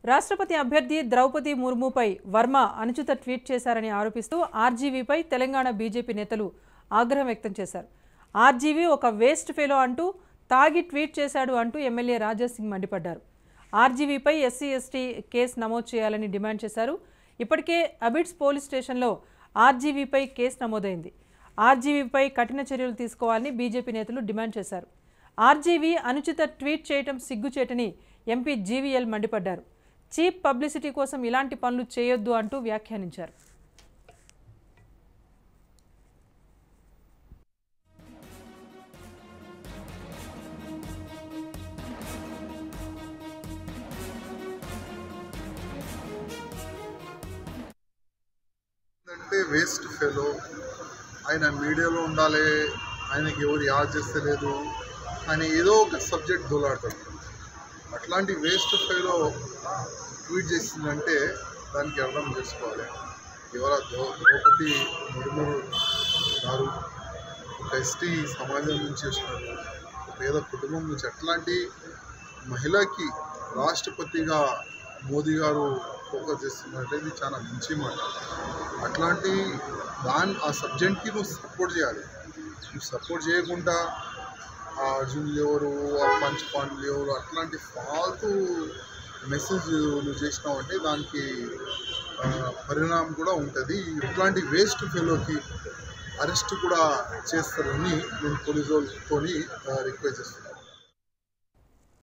రాష్ట్రపతి అభ్యర్థి ద్రౌపది ముర్ముపై వర్మ అనుచిత ట్వీట్ చేశారని ఆరోపిస్తూ ఆర్జీవీపై తెలంగాణ బీజేపీ నేతలు ఆగ్రహం వ్యక్తం చేశారు ఆర్జీవీ ఒక వేస్ట్ ఫెలో అంటూ తాగి ట్వీట్ చేశాడు అంటూ ఎమ్మెల్యే రాజాసింగ్ మండిపడ్డారు ఆర్జీవీపై ఎస్సీ ఎస్టీ కేసు నమోదు చేయాలని డిమాండ్ చేశారు ఇప్పటికే అబిడ్స్ పోలీస్ స్టేషన్లో ఆర్జీవీపై కేసు నమోదైంది ఆర్జీవీపై కఠిన చర్యలు తీసుకోవాలని బీజేపీ నేతలు డిమాండ్ చేశారు ఆర్జీవీ అనుచిత ట్వీట్ చేయటం సిగ్గుచేటని ఎంపీ జీవీఎల్ మండిపడ్డారు చీప్ పబ్లిసిటీ కోసం ఇలాంటి పనులు చేయొద్దు అంటూ వ్యాఖ్యానించారు అంటే వేస్ట్ ఫెలో ఆయన మీడియాలో ఉండాలి ఆయనకి ఎవరు యాద్ చేస్తలేదు ఆయన ఏదో ఒక సబ్జెక్ట్ దోలాడతాడు అట్లాంటి వేస్ట్ ఫెలో ట్వీట్ చేసిందంటే దానికి అర్థం చేసుకోవాలి ఇవాళ ద్రౌ ద్రౌపది ముర్ము గారు ఒక ఎస్టీ సమాజం నుంచి వచ్చినారు ఒక పేద కుటుంబం నుంచి అట్లాంటి మహిళకి రాష్ట్రపతిగా మోదీ గారు ఫోకస్ చేస్తున్నట్టు ఇది చాలా మంచి మాట అట్లాంటి దాని ఆ సబ్జెక్ట్కి నువ్వు సపోర్ట్ చేయాలి నువ్వు సపోర్ట్ చేయకుండా ఆ అర్జున్ ఎవరు ఆ పంచ్ పాండ్లు ఎవరు అట్లాంటి ఫాల్తూ మెసేజ్ నువ్వు చేసినావు అంటే దానికి ఆ, పరిణామం కూడా ఉంటుంది ఇట్లాంటి వేస్ట్ ఫెలోకి అరెస్ట్ కూడా చేస్తారని నేను పోలీసు వాళ్ళతో రిక్వెస్ట్ చేస్తున్నాను